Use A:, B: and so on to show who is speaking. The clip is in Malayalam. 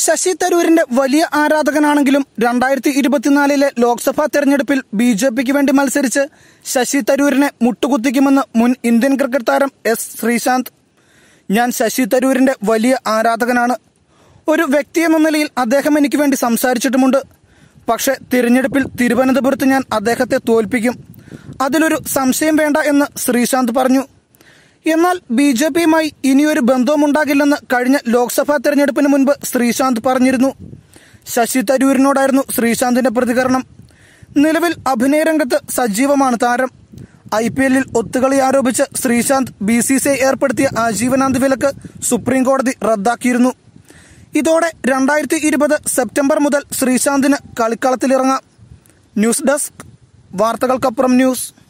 A: ശശി തരൂരിന്റെ വലിയ ആരാധകനാണെങ്കിലും രണ്ടായിരത്തി ഇരുപത്തിനാലിലെ ലോക്സഭാ തെരഞ്ഞെടുപ്പിൽ ബി ജെ പിക്ക് വേണ്ടി മത്സരിച്ച് ശശി തരൂരിനെ മുട്ടുകുത്തിക്കുമെന്ന് മുൻ ഇന്ത്യൻ ക്രിക്കറ്റ് താരം എസ് ശ്രീശാന്ത് ഞാൻ ശശി തരൂരിന്റെ വലിയ ആരാധകനാണ് ഒരു വ്യക്തി എന്ന നിലയിൽ അദ്ദേഹം എനിക്ക് വേണ്ടി സംസാരിച്ചിട്ടുമുണ്ട് പക്ഷേ തിരഞ്ഞെടുപ്പിൽ തിരുവനന്തപുരത്ത് ഞാൻ അദ്ദേഹത്തെ തോൽപ്പിക്കും അതിലൊരു സംശയം വേണ്ട എന്ന് ശ്രീശാന്ത് പറഞ്ഞു എന്നാൽ ബി ജെ പിയുമായി ഇനിയൊരു ബന്ധവുമുണ്ടാകില്ലെന്ന് കഴിഞ്ഞ ലോക്സഭാ തെരഞ്ഞെടുപ്പിന് മുൻപ് ശ്രീശാന്ത് പറഞ്ഞിരുന്നു ശശി തരൂരിനോടായിരുന്നു ശ്രീശാന്തിന്റെ പ്രതികരണം നിലവിൽ അഭിനയരംഗത്ത് സജീവമാണ് താരം ഐ പി എല്ലിൽ ഒത്തുകളി ആരോപിച്ച് Sreesanth B C C I ഏർപ്പെടുത്തിയ ആജീവനാന്ത വിലക്ക് സുപ്രീം കോടതി റദ്ദാക്കിയിരുന്നു ഇതോടെ രണ്ടായിരത്തി ഇരുപത് സെപ്റ്റംബർ മുതൽ ശ്രീശാന്തിന് കളിക്കളത്തിലിറങ്ങാം ന്യൂസ് ഡെസ്ക് വാർത്തകൾക്കപ്പുറം ന്യൂസ്